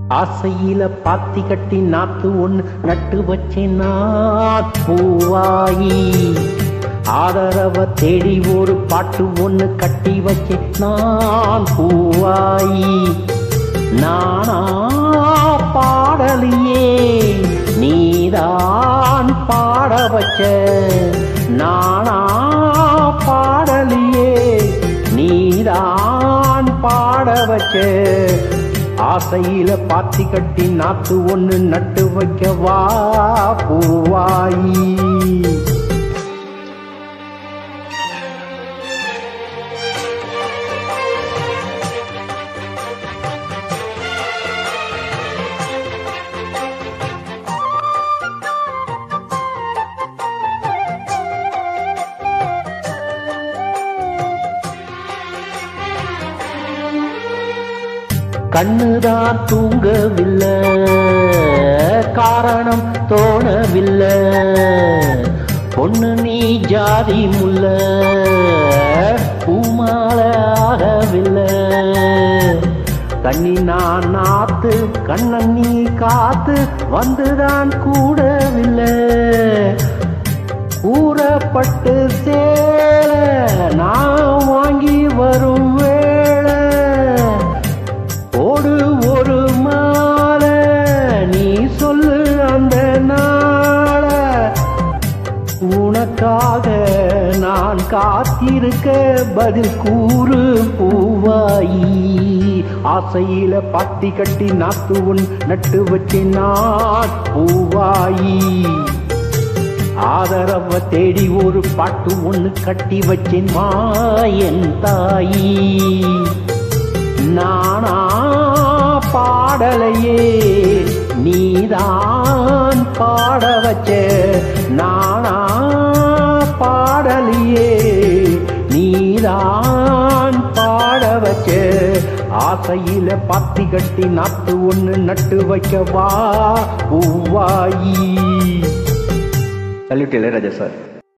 ஆசையில பாத்தி கட்டி நாத்து ஒண்ணு நட்டு வச்சேன் நான் பூவாயி ஆதரவ தேடி ஒரு பாட்டு ஒண்ணு கட்டி வச்சேன் நான் பூவாயி நானா பாடலையே நீதான் பாட வச்ச நானா பாடலையே நீதான் பாட வச்ச ஆசையில பாத்தி கட்டி நாத்து ஒண்ணு நட்டு வைக்க வா பூவாயி கண்ணுதான் தூங்கவில்லை காரணம் தோணவில்லை பொண்ணு நீ ஜாதி முல்ல பூமால ஆகவில்லை கண்ணி நான் நாத்து கண்ணன் நீ காத்து வந்துதான் கூடவில்லை கூறப்பட்டு சேர நான் வாங்கி வரும் வேளை ஓடு ஒரு மாலை நீ சொல்லு அந்த நாள உனக்காக நான் காத்திருக்க பதில் கூறு பூவாயி ஆசையில பாத்தி கட்டி நாத்து உன் நட்டு வச்சு நான் பூவாயி ஆதரவ தேடி ஒரு பாட்டு ஒண்ணு கட்டி வச்சேன் மாயன் தாயி நானா பாடலையே நீதான் பாட வச்ச நானா பாடலையே நீதான் பாட வச்ச ஆசையில பாத்தி கட்டி நாத்து ஒண்ணு நட்டு வைக்க வா பூவாயி சல்யூட் இளையராஜா சார்